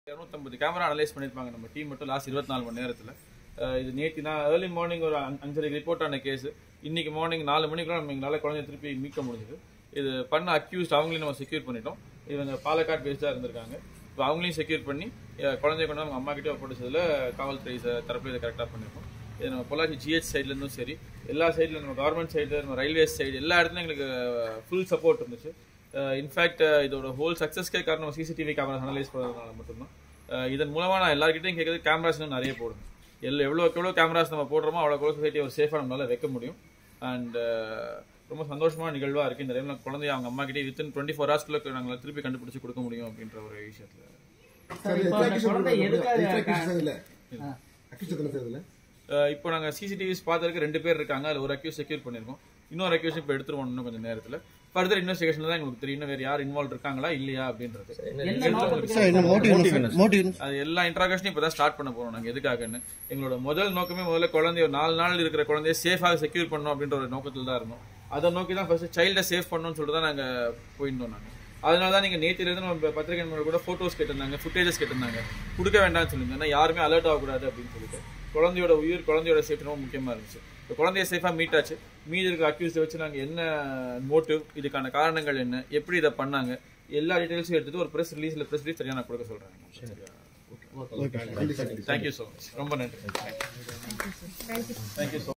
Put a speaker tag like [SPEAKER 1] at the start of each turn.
[SPEAKER 1] இரநூத்தம்பது camera analyse பண்ணியிருப்பாங்க நம்ம டீம் மட்டும் லாஸ்ட் இருபத்தி நாலு மணி நேரத்தில் இது நேற்று நான் ஏர்லி மார்னிங் ஒரு அஞ்சு- அஞ்சரைக்கு ரிப்போர்ட் ஆன கேஸ் இன்னைக்கு மார்னிங் நாலு மணிக்குள்ள நம்ம எங்களால் குழந்தைய திருப்பி மீட்க முடிஞ்சது இது பண்ண அக்யூஸ்ட் அவங்களையும் நம்ம செக்யூர் பண்ணிட்டோம் இவங்க பாலக்காடு பேஸ்டாக இருந்திருக்காங்க இப்போ அவங்களையும் செக்யூர் பண்ணி அஹ், குழந்தைய கொண்டு அவங்க அம்மா கிட்டே ஒப்படைச்சதுல காவல்துறை ச- தரப்புல இதை கரெக்டாக பண்ணியிருக்கோம் இது நம்ம பொள்ளாச்சி ஜிஹெச் சைட்லேருந்தும் சரி எல்லா சைடில் நம்ம கவர்மெண்ட் சைடு நம்ம ரயில்வேஸ் சைடு எல்லா இடத்துலையும் எங்களுக்கு ஃபுல் சப்போர்ட் இருந்துச்சு இன்ஃபேக்ட் இதோட ஹோல் சக்ஸஸ்க்கே காரணம் சிசிடிவி கேமரா அனலைஸ் பண்ணுறதுனால மட்டும்தான் அஹ், இதன் மூலமாக நான் எல்லாருக்கிட்டையும் கேட்குறது கேமராஸ் இன்னும் நிறைய போடுங்க எல்லாம் எவ்வளோக்கு எவ்வளோ கேமராஸ் நம்ம போடுறோமோ அவ்வளோக்கு எவ்வளோ சொசைட்டி ஒரு சேஃபாக நம்மளால வைக்க முடியும் அண்ட் ரொம்ப சந்தோஷமான நிகழ்வாக இருக்குது இந்த டைமில் குழந்தைய அவங்க அம்மா கிட்டே வித்தின் டுவெண்ட்டி ஃபோர் ஹவர்ஸ்க்குள்ள நாங்கள் திருப்பி கண்டுபிடிச்சு கொடுக்க முடியும் அப்படின்ற ஒரு விஷயத்தில்
[SPEAKER 2] சார்
[SPEAKER 3] இப்போ
[SPEAKER 2] எத்தனை
[SPEAKER 3] அந்த
[SPEAKER 2] accused
[SPEAKER 3] குழந்தை
[SPEAKER 2] பண்ணுறாங்க?
[SPEAKER 3] எதுக்காக
[SPEAKER 2] எத்தனை
[SPEAKER 3] இருக்கா?
[SPEAKER 2] accused இல்ல
[SPEAKER 3] ஆ.
[SPEAKER 2] accused எத்தனை சார் இதுல?
[SPEAKER 1] அஹ் இப்போ நாங்கள் சிசிடிவிஸ் பார்த்துருக்கு ரெண்டு பேர் இருக்காங்க அதில் ஒரு அக்யூஸ் செக்யூர் பண்ணியிருக்கோம் இன்னொரு அக்யூஸ் இப்போ எடுத்துருவோம் இன்னும் கொஞ்சம் நேரத்தில் ஃபர்தர் இன்வெஸ்டிகேஷன் தான் எங்களுக்கு தெரியும் இன்னும் வேறு யார் இன்வால்வ் இருக்காங்களா இல்லையா அப்படின்றது
[SPEAKER 3] என்ன நோக்கத்துக்கு
[SPEAKER 4] சார் என்ன மோட்டிவ் என்ன சார் மோட்டிவ்
[SPEAKER 1] அது எல்லா இன்ட்ராகேஷனும் இப்போ தான் ஸ்டார்ட் பண்ண போகிறோம் நாங்கள் எதுக்காகன்னு எங்களோட முதல் நோக்கமே முதல்ல குழந்தைய ஒரு நாலு நாள் இருக்கிற குழந்தைய சேஃபாக செக்யூர் பண்ணணும் அப்படின்ற ஒரு நோக்கத்தில் தான் இருந்தோம் அதை நோக்கி தான் ஃபர்ஸ்ட் சைல்டை சேஃப் பண்ணணும்னு சொல்லிட்டு தான் நாங்கள் போயிருந்தோம் நாங்கள் அதனால தான் நீங்கள் நேற்றிலிருந்து நம்ம பத்திரிகை நண்பர்கள் கூட ஃபோட்டோஸ் கேட்டிருந்தாங்க ஃபுட்டேஜஸ் கேட்டிருந்தாங்க கொடுக்க வேண்டாம்னு சொல்லியிருந்தேன் ஏன்னா யாருமே அலர்ட் ஆகக்கூடாது அப்படின்னு சொல்லிட்டு குழந்தையோட உயிர் குழந்தையோட சேஃப்டி ரொம்ப முக்கியமாக இருந்துச்சு இப்போ குழந்தைய சேஃபாக மீட் ஆச்சு மீதி இருக்க அக்யூஸ்டை வச்சு நாங்கள் என்ன மோட்டிவ் இதுக்கான காரணங்கள் என்ன எப்படி இதை பண்ணாங்க எல்லா டீட்டெயில்ஸும் எடுத்துட்டு ஒரு ப்ரெஸ் ரிலீஸில் ப்ரெஸ் ரிலீஸ் சரியாக நான் கொடுக்க சொல்கிறேன்
[SPEAKER 2] நன்றி சார்
[SPEAKER 1] தேங்க்யூ ஸோ மச் ரொம்ப நன்றி தேங்க்யூ ஸோ